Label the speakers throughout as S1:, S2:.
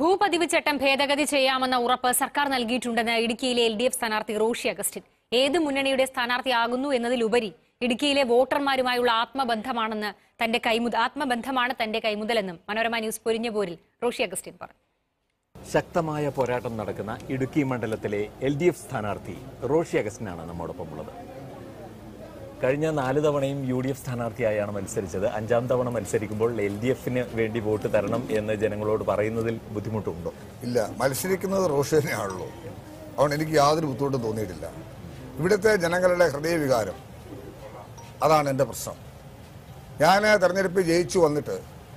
S1: ഭൂപതിവ് ചട്ടം ഭേദഗതി ചെയ്യാമെന്ന ഉറപ്പ് സർക്കാർ നൽകിയിട്ടുണ്ടെന്ന് ഇടുക്കിയിലെ എൽ ഡി എഫ് സ്ഥാനാർത്ഥി റോഷി അഗസ്റ്റിൻ ഏത് മുന്നണിയുടെ സ്ഥാനാർത്ഥിയാകുന്നു എന്നതിലുപരി ഇടുക്കിയിലെ വോട്ടർമാരുമായുള്ള ആത്മബന്ധമാണെന്ന് തന്റെ കൈമുത ആത്മബന്ധമാണ് തന്റെ കൈമുതലെന്നും മനോരമ ന്യൂസ് പൊരിഞ്ഞപോരിൽ റോഷി അഗസ്റ്റിൻ പറഞ്ഞു
S2: ശക്തമായ പോരാട്ടം നടക്കുന്ന ഇടുക്കി മണ്ഡലത്തിലെ എൽ ഡി എഫ് സ്ഥാനാർത്ഥി റോഷി അഗസ്റ്റിനാണ് നമ്മോടൊപ്പം ഉള്ളത് കഴിഞ്ഞ നാല് തവണയും യു ഡി എഫ് സ്ഥാനാർത്ഥിയായാണ് മത്സരിച്ചത് അഞ്ചാം തവണ മത്സരിക്കുമ്പോൾ എൽ ഡി എഫിന് വേണ്ടി വോട്ട് തരണം എന്ന് ജനങ്ങളോട് പറയുന്നതിൽ ബുദ്ധിമുട്ടുണ്ടോ
S3: ഇല്ല മത്സരിക്കുന്നത് റോഷി തന്നെയാണല്ലോ അതുകൊണ്ട് എനിക്ക് യാതൊരു ബുദ്ധിമുട്ടും തോന്നിയിട്ടില്ല ഇവിടുത്തെ ജനങ്ങളുടെ ഹൃദയവികാരം അതാണ് എൻ്റെ പ്രശ്നം ഞാൻ തെരഞ്ഞെടുപ്പിൽ ജയിച്ചു വന്നിട്ട്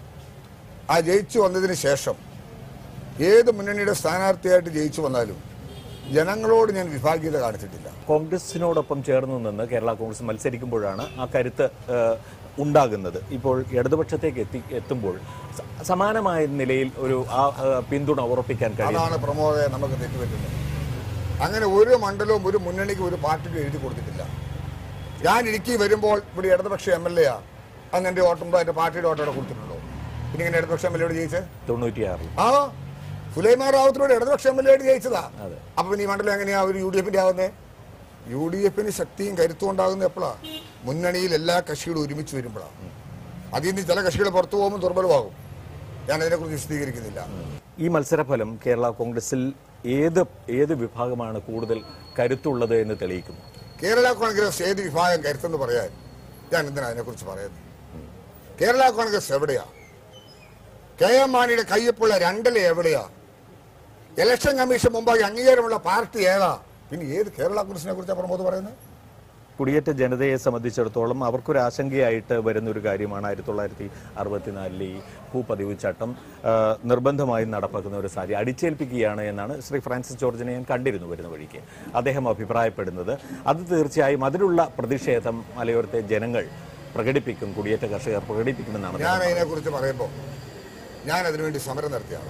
S3: ആ ജയിച്ചു വന്നതിന് ശേഷം ഏത് മുന്നണിയുടെ സ്ഥാനാർത്ഥിയായിട്ട് ജയിച്ചു വന്നാലും ജനങ്ങളോട് ഞാൻ വിഭാഗീയത കാണിച്ചിട്ടില്ല
S2: കോൺഗ്രസിനോടൊപ്പം ചേർന്ന് നിന്ന് കേരള കോൺഗ്രസ് മത്സരിക്കുമ്പോഴാണ് ആ കരുത്ത് ഏഹ്, ഉണ്ടാകുന്നത് ഇപ്പോൾ ഇടതുപക്ഷത്തേക്ക് എത്തി എത്തുമ്പോൾ സ- സമാനമായ നിലയിൽ ഒരു ആ ഏഹ്, പിന്തുണ ഉറപ്പിക്കാൻ കഴിയും
S3: അതാണ് പ്രമോദയെ നമുക്ക് തെറ്റുപറ്റുന്നത് അങ്ങനെ ഒരു മണ്ഡലവും ഒരു മുന്നണിക്കും ഒരു പാർട്ടിക്കും എഴുതി കൊടുത്തിട്ടില്ല ഞാൻ ഇടുക്കി വരുമ്പോൾ ഇവിടെ ഇടതുപക്ഷ എം എൽ എ ആ അന്ന് എൻ്റെ വോട്ടുണ്ടോ എൻ്റെ പാർട്ടിയുടെ വോട്ടോടെ കൊടുത്തിട്ടുണ്ടോ പിന്നെ ഇങ്ങനെ ഇടതുപക്ഷ എം എൽ എയോട് ജയിച്ചേ
S2: തൊണ്ണൂറ്റിയാറിൽ
S3: ആ സുലൈമാൻ റാവത്തിലൂടെ ഇടതുപക്ഷ എം എൽ എ ആയിട്ട് ജയിച്ചതാ
S2: അതെ.
S3: അപ്പൊ പിന്നെ ഈ മണ്ഡലം എങ്ങനെയാ ഒരു യു ഡി എഫിന്റെ ആവുന്നത് യു ഡി എഫിന് ശക്തിയും കരുത്തും ഉണ്ടാകുന്നത് എപ്പോഴാ മുന്നണിയിൽ എല്ലാ കക്ഷികളും ഒരുമിച്ച് വരുമ്പോഴാണ് അതിൽ നിന്ന് ചില കക്ഷികൾ പുറത്തു പോകുമ്പോൾ ദുർബലമാകും ഞാൻ അതിനെക്കുറിച്ച് വിശദീകരിക്കുന്നില്ല
S2: ഈ മത്സരഫലം കേരള കോൺഗ്രസിൽ ഏത് ഏത് വിഭാഗമാണ് കൂടുതൽ കരുത്തുള്ളത് എന്ന് തെളിയിക്കുന്നു
S3: കേരള കോൺഗ്രസ് ഏത് വിഭാഗം കരുത്തെന്ന് പറയാൻ ഞാൻ എന്തിനാ അതിനെക്കുറിച്ച് പറയുന്നത് കേരള കോൺഗ്രസ് എവിടെയാ കെ എം മാണിയുടെ കയ്യൊപ്പുള്ള രണ്ടില എവിടെയാ ഇലക്ഷൻ കമ്മീഷൻ മുമ്പാകെ അംഗീകാരമുള്ള പാർട്ടി ഏതാ പിന്നെ ഏത് കേരള കോൺഗ്രസിനെ കുറിച്ചാണ് പ്രമോദ് പറയുന്നത്
S2: കുടിയേറ്റ ജനതയെ സംബന്ധിച്ചിടത്തോളം അവർക്കൊരു ആശങ്കയായിട്ട് വരുന്ന ഒരു കാര്യമാണ് ആയിരത്തി തൊള്ളായിരത്തി അറുപത്തിനാലിലെ ഈ ഭൂപതിവ് ചട്ടം ആ, നിർബന്ധമായും നടപ്പാക്കുന്ന ഒരു സാരി അടിച്ചേൽപ്പിക്കുകയാണ് എന്നാണ് ശ്രീ ഫ്രാൻസിസ് ജോർജിനെ ഞാൻ കണ്ടിരുന്നു വരുന്ന വഴിക്ക് അദ്ദേഹം അഭിപ്രായപ്പെടുന്നത് അത് തീർച്ചയായും അതിലുള്ള പ്രതിഷേധം മലയോരത്തെ ജനങ്ങൾ പ്രകടിപ്പിക്കും കുടിയേറ്റ കർഷകർ പ്രകടിപ്പിക്കുമെന്നാണ്
S3: ഞാൻ
S2: അദ്ദേഹം
S3: അതിനെക്കുറിച്ച് പറയുമ്പോൾ ഞാൻ അതിനുവേണ്ടി സമരം നടത്തിയാണ്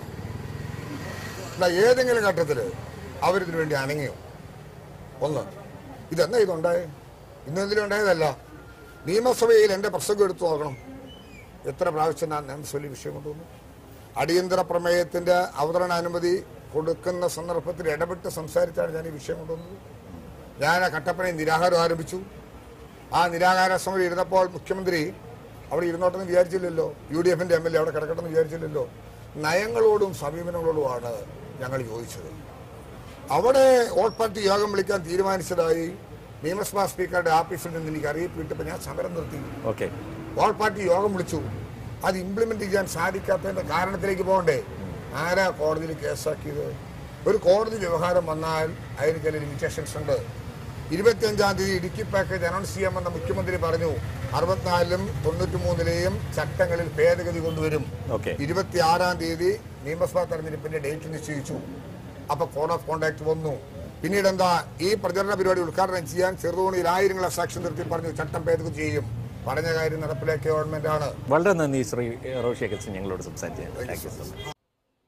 S3: അല്ല ഏതെങ്കിലും ഘട്ടത്തിൽ അവരിതിനു വേണ്ടി അനങ്ങിയോ ഒന്ന് ഇതെന്നാ ഇതുണ്ടായേ ഇന്നെന്തിലും ഉണ്ടായതല്ല നിയമസഭയിൽ എൻ്റെ പ്രസംഗം എടുത്തു നോക്കണം എത്ര പ്രാവശ്യം ഞാൻ നിയമസഭയിൽ വിഷയം കൊണ്ടുവന്നു അടിയന്തര പ്രമേയത്തിന്റെ അവതരണ അനുമതി കൊടുക്കുന്ന സന്ദർഭത്തിൽ ഇടപെട്ട് സംസാരിച്ചാണ് ഞാൻ ഈ വിഷയം കൊണ്ടുവന്നത് ഞാൻ ആ കട്ടപ്പനയിൽ നിരാഹാരം ആരംഭിച്ചു ആ നിരാഹാര സമരം ഇരുന്നപ്പോൾ മുഖ്യമന്ത്രി അവിടെ ഇരുന്നോട്ടെന്ന് വിചാരിച്ചില്ലല്ലോ യു ഡി എഫിന്റെ എം എൽ എ അവിടെ കിടക്കട്ടെന്ന് വിചാരിച്ചില്ലല്ലോ നയങ്ങളോടും സമീപനങ്ങളോടുമാണ് ഞങ്ങൾ യോജിച്ചത് അവിടെ ഓൾ പാർട്ടി യോഗം വിളിക്കാൻ തീരുമാനിച്ചതായി നിയമസഭാ സ്പീക്കറുടെ ഓഫീസിൽ നിന്ന് എനിക്ക് അറിയിപ്പ് കിട്ടിയപ്പോൾ ഞാൻ സമരം നിർത്തി
S2: ഓക്കെ
S3: ഓൾ പാർട്ടി യോഗം വിളിച്ചു അത് ഇംപ്ലിമെന്റ് ചെയ്യാൻ സാധിക്കാത്തതിന്റെ കാരണത്തിലേക്ക് പോകണ്ടേ ആരാ കോടതിയിൽ കേസാക്കിയത് ഒരു കോടതി വ്യവഹാരം വന്നാൽ അതിന് ചില ലിമിറ്റേഷൻസ് ഉണ്ട് ഇരുപത്തിയഞ്ചാം തീയതി ഇടുക്കി പാക്കേജ് അനൗൺസ് ചെയ്യാമെന്ന മുഖ്യമന്ത്രി പറഞ്ഞു അറുപത്തിനാലിലും തൊണ്ണൂറ്റി മൂന്നിലെയും ചട്ടങ്ങളിൽ ഭേദഗതി കൊണ്ടുവരും
S2: ഓക്കെ
S3: ഇരുപത്തിയാറാം തീയതി നിയമസഭാ തെരഞ്ഞെടുപ്പിന്റെ ഡേറ്റ് നിശ്ചയിച്ചു അപ്പൊ കോഡ് ഓഫ് കോണ്ടാക്ട് വന്നു പിന്നീട് എന്താ ഈ പ്രചരണ പരിപാടി ഉദ്ഘാടനം ചെയ്യാൻ ചെറുതോണിയിൽ ആയിരങ്ങളെ സാക്ഷി നിർത്തി പറഞ്ഞു ചട്ടം ഭേദഗതി ചെയ്യും പറഞ്ഞ കാര്യം നടപ്പിലാക്കിയ ഗവൺമെന്റ് ആണ്
S2: വളരെ നന്ദി ശ്രീ റോഷി അഗസ്റ്റിൻ ഞങ്ങളോട് സംസാരിച്ചത് താങ്ക് യു സോ മച്ച്